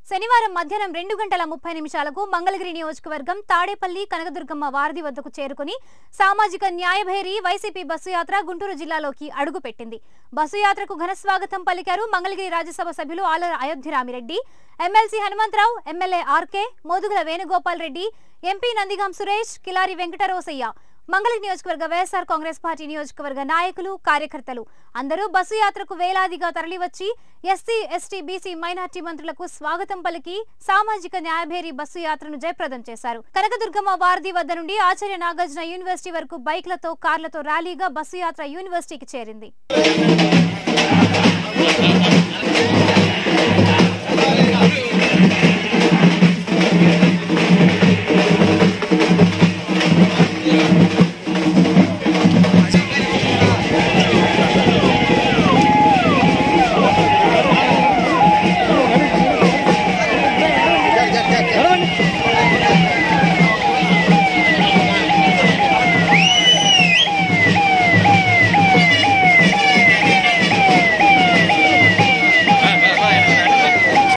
శనివారం మధ్యాహ్నం రెండు గంటల ముప్పై నిమిషాలకు మంగళగిరి నియోజకవర్గం తాడేపల్లి కనకదుర్గమ్మ వారధి వద్దకు చేరుకుని సామాజిక న్యాయభేరి వైసీపీ బస్సు యాత్ర గుంటూరు జిల్లాలోకి అడుగుపెట్టింది బస్సు యాత్రకు ఘన స్వాగతం పలికారు మంగళగిరి రాజ్యసభ సభ్యులు Alla Ayodhya Rami Reddy MLC Hanumantha Rao MLA RK Modugula Venugopal Reddy MP Nandigam Suresh Kilari Venkata Rosaiah Mangalagiri నియోజకవర్గ వైఎస్ఆర్ కాంగ్రెస్ పార్టీ నియోజకవర్గ నాయకులు కార్యకర్తలు అందరూ బస్సు యాత్రకు వేలాదిగా తరలివచ్చి ఎస్సీ ఎస్టీ బీసీ మైనార్టీ మంత్రులకు స్వాగతం పలికి సామాజిక న్యాయభేరి బస్సు యాత్రను జయప్రదం చేశారు కనకదుర్గమ్మ వారధి వద్ద నుండి ఆచార్య నాగార్జున యూనివర్సిటీ వరకు బైక్లతో కార్లతో ర్యాలీగా బస్సు యాత్ర యూనివర్సిటీకి చేరింది